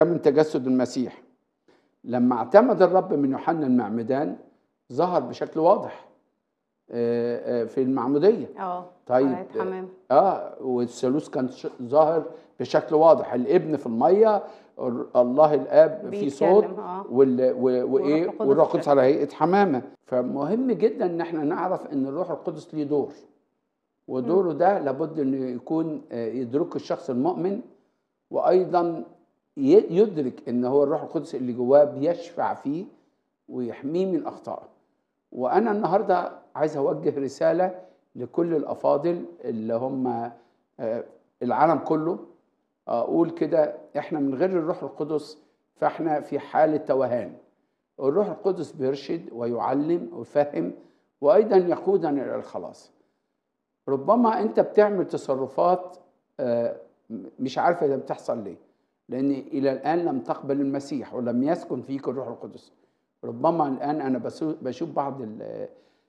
من تجسد المسيح لما اعتمد الرب من يوحنا المعمدان ظهر بشكل واضح آه، آه، في المعموديه اه طيب قناة حمام اه والثالوث كان ش- ظاهر بشكل واضح الابن في الميه ال- الله الاب في صوت بيتكلم، اه وال- و- وايه القدس والروح في القدس على هيئه حمامه فمهم جدا ان احنا نعرف ان الروح القدس ليه دور ودوره ده لابد انه يكون آه، يدركه الشخص المؤمن وايضا ي- يدرك ان هو الروح القدس اللي جواه بيشفع فيه ويحميه من اخطائه وانا النهارده عايز اوجه رساله لكل الافاضل اللي هم آه، العالم كله اقول كده احنا من غير الروح القدس فاحنا في حاله توهان الروح القدس بيرشد ويعلم ويفهم وايضا يقودنا الى الخلاص ربما انت بتعمل تصرفات آه، مش عارف اذا بتحصل ليه لان الى الان لم تقبل المسيح ولم يسكن فيك الروح القدس ربما الان انا بسو- بشوف بعض ال-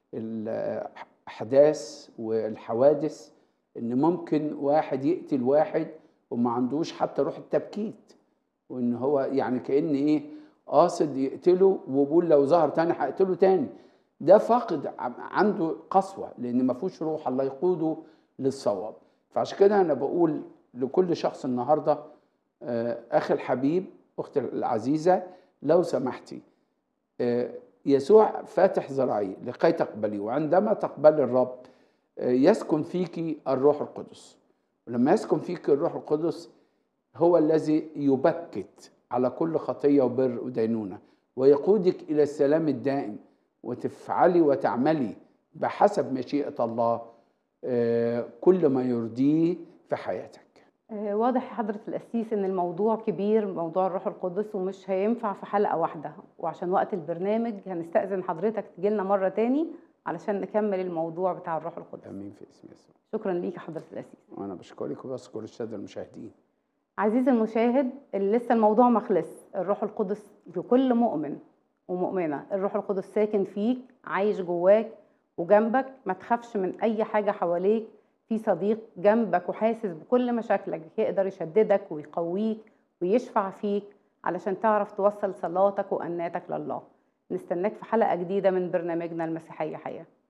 الاحداث والحوادث ان ممكن واحد يقتل واحد وما عندوش حتى روح التبكيت وان هو يعني كان ايه قاصد يقتله وبيقول لو ظهر تاني هقتله تاني ده فاقد ع- عنده قسوه لان ما فيهوش روح الله يقوده للصواب فعشان كده انا بقول لكل شخص النهارده آه، اخي الحبيب اختي العزيزه لو سمحتي آه، يسوع فاتح ذراعي لكي تقبلي وعندما تقبلي الرب آه، يسكن فيك الروح القدس ولما يسكن فيك الروح القدس هو الذي يبكت على كل خطيه وبر ودينونه ويقودك الى السلام الدائم وتفعلي وتعملي بحسب مشيئه الله آه، كل ما يرضيه في حياتك آه، واضح يا حضرة القسيس إن الموضوع كبير موضوع الروح القدس ومش هينفع في حلقة واحدة وعشان وقت البرنامج هنستأذن حضرتك تجيلنا مرة تاني علشان نكمل الموضوع بتاع الروح القدس امين في اسم يسوع شكرا ليك يا حضرة القسيس وانا بشكرك وبشكر الساده المشاهدين عزيزي المشاهد اللي لسه الموضوع ما خلص الروح القدس لكل مؤمن ومؤمنة الروح القدس ساكن فيك عايش جواك وجنبك ما تخافش من أي حاجة حواليك في صديق جنبك وحاسس بكل مشاكلك يقدر يشددك ويقويك ويشفع فيك علشان تعرف توصل صلاتك وأناتك لله نستناك في حلقة جديدة من برنامجنا المسيحية حياة